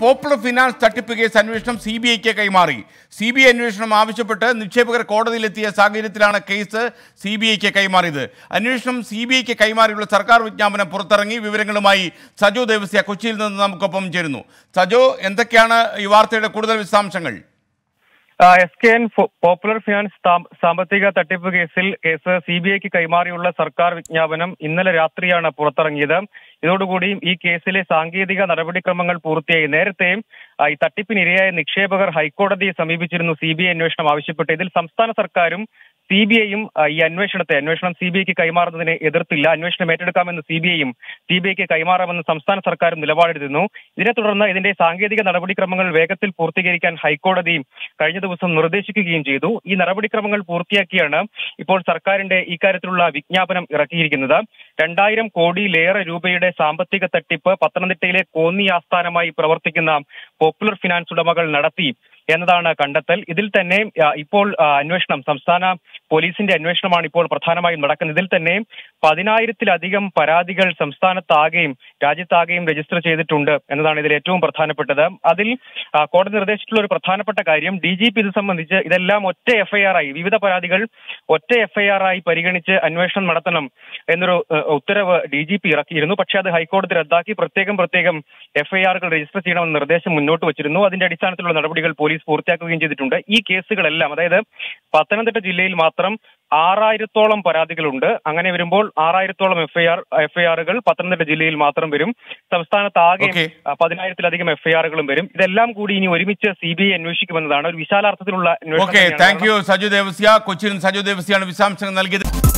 Popular finance തട്ടിപ്പ് case അന്വേഷണം C B ഐക്ക് കൈമാറി സി ബി ഐ അന്വേഷണം ആവശ്യപ്പെട്ട് നിക്ഷേപകർ കോടതിയിലെത്തിയ സാഹചര്യത്തിലാണ് കേസ് സി ബി ഐക്ക് കൈമാറിയത് അന്വേഷണം സി ബി ഐക്ക് കൈമാറിയുള്ള സർക്കാർ വിജ്ഞാപനം പുറത്തിറങ്ങി വിവരങ്ങളുമായി സജോ ദേവസ്യ കൊച്ചിയിൽ നിന്ന് നമുക്കൊപ്പം ചേരുന്നു സജോ എന്തൊക്കെയാണ് ഈ വാർത്തയുടെ കൂടുതൽ വിശദാംശങ്ങൾ S K N popular finance സാമ്പ- സാമ്പത്തിക തട്ടിപ്പ് കേസിൽ കേസ് സി ബി ഐക്ക് കൈമാറിയുള്ള സർക്കാർ വിജ്ഞാപനം ഇന്നലെ രാത്രിയാണ് പുറത്തിറങ്ങിയത് ഇതോടുകൂടി ഈ കേസിലെ സാങ്കേതിക നടപടിക്രമങ്ങൾ പൂർത്തിയായി നേരത്തെയും ആ, ഈ തട്ടിപ്പിനിരയായ നിക്ഷേപകർ ഹൈക്കോടതിയെ സമീപിച്ചിരുന്നു സി ബി ഐ അന്വേഷണം ആവശ്യപ്പെട്ട് ഇതിൽ സംസ്ഥാന സർക്കാരും സി ബി ഐയും ഈ അന്വേഷണത്തെ അന്വേഷണം സി ബി ഐക്ക് കൈമാറുന്നതിനെ എതിർത്തില്ല അന്വേഷണം ഏറ്റെടുക്കാമെന്ന് സി ബി ഐയും സി ബി ഐക്ക് കൈമാറാമെന്ന് സംസ്ഥാന സർക്കാരും നിലപാടെടുത്തിരുന്നു ഇതിനെ തുടർന്ന് ഇതിന്റെ സാങ്കേതിക നടപടിക്രമങ്ങൾ വേഗത്തിൽ പൂർത്തീകരിക്കാൻ ഹൈക്കോടതി കഴിഞ്ഞ ദിവസം നിർദ്ദേശിക്കുകയും ചെയ്തു ഈ നടപടിക്രമങ്ങൾ പൂർത്തിയാക്കിയാണ് ഇപ്പോൾ സർക്കാരിന്റെ ഇക്കാര്യത്തിലുള്ള വിജ്ഞാപനം ഇറക്കിയിരിക്കുന്നത് രണ്ടായിരം കോടിയിലേറെ രൂപയുടെ സാമ്പത്തിക തട്ടിപ്പ് പത്തനംതിട്ടയിലെ കോന്നി ആസ്ഥാനമായി പ്രവർത്തിക്കുന്ന പോപ്പുലർ ഫിനാൻസ് ഉടമകൾ നടത്തി എന്നതാണ് കണ്ടെത്തൽ ഇതിൽ തന്നെ ആ, ഇപ്പോൾ ആ, അന്വേഷണം സംസ്ഥാന പോലീസിന്റെ അന്വേഷണമാണ് ഇപ്പോൾ പ്രധാനമായും നടക്കുന്നത് ഇതിൽ തന്നെ പതിനായിരത്തിലധികം പരാതികൾ സംസ്ഥാനത്താകെയും രാജ്യത്താകെയും രജിസ്റ്റർ ചെയ്തിട്ടുണ്ട് എന്നതാണ് ഇതിൽ ഏറ്റവും പ്രധാനപ്പെട്ടത് അതിൽ ആ, കോടതി നിർദ്ദേശിച്ചിട്ടുള്ള ഒരു പ്രധാനപ്പെട്ട കാര്യം ഡി ജി പി ഇത് സംബന്ധിച്ച് ഇതെല്ലാം ഒറ്റ എഫ്ഐആർ ആയി വിവിധ പരാതികൾ ഒറ്റ എഫ്ഐആർ ആയി പരിഗണിച്ച് അന്വേഷണം നടത്തണം എന്നൊരു ഏഹ്, ഉത്തരവ് ഡി ജി പി ഇറക്കിയിരുന്നു പക്ഷേ അത് ഹൈക്കോടതി റദ്ദാക്കി പ്രത്യേകം പ്രത്യേകം എഫ്ഐആറുകൾ രജിസ്റ്റർ ചെയ്യണമെന്ന നിർദ്ദേശം മുന്നോട്ട് വച്ചിരുന്നു അതിന്റെ അടിസ്ഥാനത്തിലുള്ള നടപടികൾ പോലീസ് പൂർത്തിയാക്കുകയും ചെയ്തിട്ടുണ്ട് ഈ കേസുകളെല്ലാം അതായത് പത്തനംതിട്ട ജില്ലയിൽ മാത്രം ആറായിരത്തോളം പരാതികളുണ്ട് അങ്ങനെ വരുമ്പോൾ ആറായിരത്തോളം എഫ്ഐആർ എഫ്ഐആറുകൾ പത്തനംതിട്ട ജില്ലയിൽ മാത്രം വരും സംസ്ഥാനത്താകെ Okay. ആ, പതിനായിരത്തിലധികം എഫ്ഐആറുകളും വരും ഇതെല്ലാം കൂടി ഇനി ഒരുമിച്ച് സി ബി ഐ അന്വേഷിക്കുമെന്നതാണ് ഒരു വിശാലാർത്ഥത്തിലുള്ള അന്വേഷണം ഓക്കെ തന്നെയാണ്. താങ്ക് യു സജു ദേവസ്യ കൊച്ചിയിൽ നിന്ന് സജു ദേവസ്യാണ് വിശദാംശങ്ങൾ നൽകിയത്